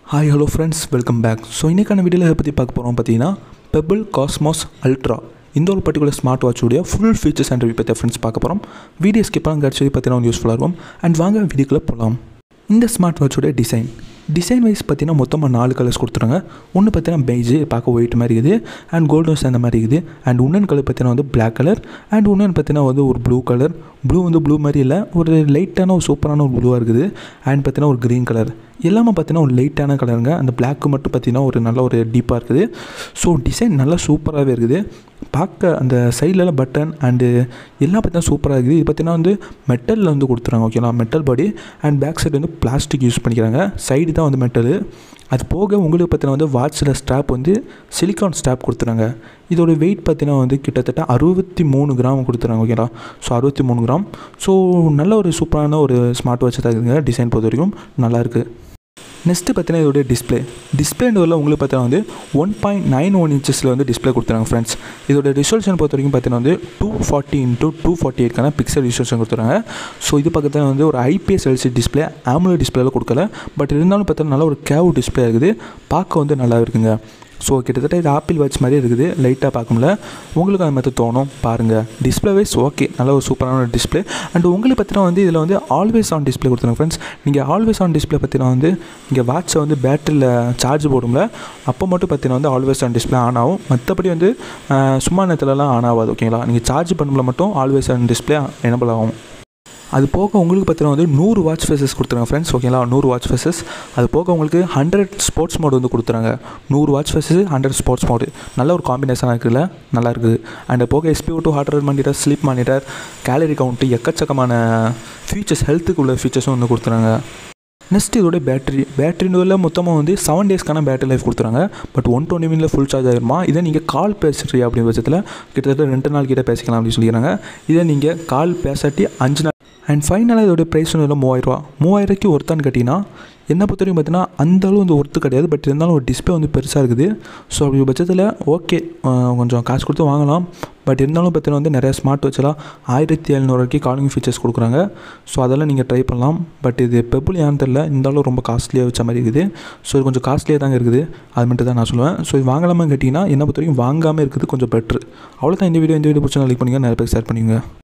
hi hello friends welcome back so இன்றைக்கான வீடியோவில் எதை பற்றி பார்க்க போகிறோம் பார்த்தீங்கன்னா பெபிள் காஸ்மாஸ் அல்ட்ரா இந்த ஒரு பர்டிகுலர் ஸ்மார்ட் வாட்சுடைய ஃபுல் ஃபீச்சர்ஸ் அண்ட் ரிவ்யூ பற்றி ஃப்ரெண்ட்ஸ் பார்க்க போகிறோம் வீடியோ ஸ்கிப் பண்ண கிடச்சது பார்த்தீங்கன்னா யூஸ்ஃபுல்லாக இருக்கும் அண்ட் வாங்க வீடியோக்குள்ளே போகலாம் இந்த ஸ்மார்ட் வாட்சோட டிசைன் டிசைன் வைஸ் பார்த்தீங்கன்னா மொத்தமாக நாலு கலர்ஸ் கொடுத்துருங்க ஒன்று பார்த்தீங்கன்னா பெய்ஜு பார்க்க ஒயிட் மாதிரி இருக்குது அண்ட் கோல்டன் சேர்ந்த மாதிரி இருக்குது அண்ட் இன்னொன்று கலர் பார்த்தீங்கன்னா வந்து பிளாக் கலர் அண்ட் இன்னொன்று பார்த்தீங்கன்னா வந்து ஒரு ப்ளூ கலர் ப்ளூ வந்து ப்ளூ மாதிரி இல்லை ஒரு லைட்டான ஒரு சூப்பரான ஒரு ப்ளூவாக இருக்குது அண்ட் பார்த்தீங்கன்னா ஒரு க்ரீன் கலர் எல்லாமே பார்த்தீங்கன்னா ஒரு லைட்டான கலருங்க அந்த பிளாக்கு மட்டும் பார்த்தீங்கன்னா ஒரு நல்ல ஒரு டீப்பாக இருக்குது ஸோ டிசைன் நல்லா சூப்பராகவே இருக்குது பார்க்க அந்த சைட்லலாம் பட்டன் அண்டு எல்லாம் பார்த்தீங்கன்னா சூப்பராக இருக்குது இது பார்த்தீங்கன்னா வந்து மெட்டலில் வந்து கொடுத்துறாங்க ஓகேங்களா metal body and back side வந்து பிளாஸ்டிக் யூஸ் பண்ணிக்கிறாங்க சைடு தான் வந்து மெட்டலு அது போக உங்களுக்கு பார்த்தீங்கன்னா வந்து வாட்சில் ஸ்ட்ராப் வந்து சிலிக்கான் ஸ்ட்ராப் கொடுத்துறாங்க இதோட வெயிட் பார்த்தீங்கன்னா வந்து கிட்டத்தட்ட அறுபத்தி மூணு கிராம் கொடுத்துறாங்க ஓகேங்களா ஸோ அறுபத்தி மூணு கிராம் ஸோ நல்ல ஒரு சூப்பரான ஒரு ஸ்மார்ட் வாட்ச் தான் இருக்குங்க டிசைன் பொறுத்த வரைக்கும் நல்லாயிருக்கு நெக்ஸ்ட்டு பார்த்தீங்கன்னா இதோட டிஸ்பிளே டிஸ்பிளேன்றதில் உங்களுக்கு பார்த்தீங்கன்னா வந்து ஒன் பாயிண்ட் நைன் ஒன் இன்ச்சஸில் வந்து டிஸ்பிளே கொடுத்துறாங்க ஃப்ரெண்ட்ஸ் இதோட ரிசல்யூஷன் பொறுத்த வரைக்கும் பார்த்தீங்கன்னா வந்து two forty into two forty எயிட்கான பிக்சல் ரிசல்யூஷன் கொடுத்துறாங்க ஸோ இது பக்கத்தில் வந்து ஒரு ஐபிஎஸ் எல்சி டிஸ்பிளே ஆமுலர் டிஸ்பிளேல கொடுக்கல பட் இருந்தாலும் பார்த்தீங்கன்னா நல்ல ஒரு கேவ் டிஸ்பிளே இருக்குது பார்க்க வந்து நல்லா இருக்குங்க ஸோ கிட்டத்தட்ட இது ஆப்பிள் வாட்ச் மாதிரி இருக்குது லைட்டாக பார்க்கும்ல உங்களுக்கு அது மாதிரி தோணும் பாருங்கள் டிஸ்பிளே வைஸ் ஓகே நல்ல ஒரு சூப்பரான ஒரு டிஸ்பிளே அண்ட் உங்களுக்கு பார்த்தீங்கன்னா வந்து இதில் வந்து ஆல்வேஸ் ஆன் டிஸ்பிளே கொடுத்துருங்க ஃப்ரெண்ட்ஸ் நீங்கள் ஆல்வேஸ் ஆன் டிஸ்பிளே பார்த்தீங்கன்னா வந்து இங்கே வாட்சை வந்து பேட்டரியில் சார்ஜ் போடும்ல அப்போ மட்டும் பார்த்தீங்கன்னா வந்து ஆல்வேஸ் ஆன் டிஸ்பிளே ஆன் ஆகும் மற்றபடி வந்து சும்மா நேரத்துலலாம் ஆன் ஆகாது ஓகேங்களா நீங்கள் சார்ஜ் பண்ணும்போது மட்டும் ஆல்வேஸ் ஆன் டிஸ்பிளே எனபிள் ஆகும் அது போக உங்களுக்கு பார்த்தீங்கன்னா வந்து நூறு வாட்ச் ஃபேஸஸ் கொடுத்துருங்க ஃப்ரெண்ட்ஸ் ஓகேங்களா நூறு வாட்ச் ஃபேஸஸ் அது போக உங்களுக்கு ஹண்ட்ரட் ஸ்போர்ட்ஸ் மோடு வந்து கொடுத்துறாங்க நூறு watch faces hundred sports mode நல்ல ஒரு காம்பினேஷனாக இருக்குல்ல நல்லா இருக்குது அண்ட் போக SpO two heart rate monitor sleep monitor calorie count எக்கச்சக்கமான ஃபீச்சர்ஸ் ஹெல்த்துக்கு உள்ள ஃபீச்சர்ஸும் வந்து கொடுத்துறாங்க நெக்ஸ்ட் இதோட பேட்டரி பேட்டரின்றதில் மொத்தமாக வந்து செவன் டேஸ்க்கான பேட்டரி லைஃப் கொடுத்துறாங்க பட் ஒன் டுவெண்ட்டி மினிட்ல ஃபுல் சார்ஜ் ஆகிருமா இதை நீங்கள் கால் பேசுகிறீ அப்படின்ற பட்சத்தில் கிட்டத்தட்ட ரெண்டு நாள் கிட்ட பேசிக்கலாம் அப்படின்னு சொல்லிக்கிறாங்க இதை நீங்கள் கால் பேசாட்டி அஞ்சு நாள் அண்ட் ஃபைனலாக இதோட ப்ரைஸ் வந்து மூவாயிரரூவா மூவாயிரூவாய்க்கு ஒருத்தான்னு கேட்டிங்கன்னா என்னை பொறுத்த வரைக்கும் பார்த்தீங்கன்னா அந்தளவு வந்து ஒர்த்து கிடையாது பட் இருந்தாலும் ஒரு டிஸ்பிளே வந்து பெருசாக இருக்குது ஸோ அப்படி பட்சத்தில் ஓகே கொஞ்சம் காசு கொடுத்து வாங்கலாம் பட் இருந்தாலும் பார்த்தீங்கன்னா வந்து நிறைய ஸ்மார்ட் வாட்செல்லாம் ஆயிரத்தி எழுநூறுவாய்க்கு காலிங் ஃபீச்சர்ஸ் கொடுக்குறாங்க ஸோ அதெல்லாம் நீங்கள் ட்ரை பண்ணலாம் பட் இது பெப்புள் ஏன்னு தெரில இருந்தாலும் ரொம்ப காஸ்ட்லியாக வச்ச மாதிரி இருக்குது ஸோ இது கொஞ்சம் காஸ்ட்லியாக தாங்க இருக்குது அது மட்டும் தான் நான் சொல்லுவேன் ஸோ இது வாங்கலாமான்னு கேட்டிங்கன்னா என்னை பொறுத்த வரைக்கும் வாங்காமல் இருக்குது கொஞ்சம் பெட்ரு அவ்வளோதான் இந்த வீடியோ இந்த வீடியோ பிடிச்சா லைக் பண்ணுங்கள் நிறைய பேர் ஷேர் பண்ணுங்க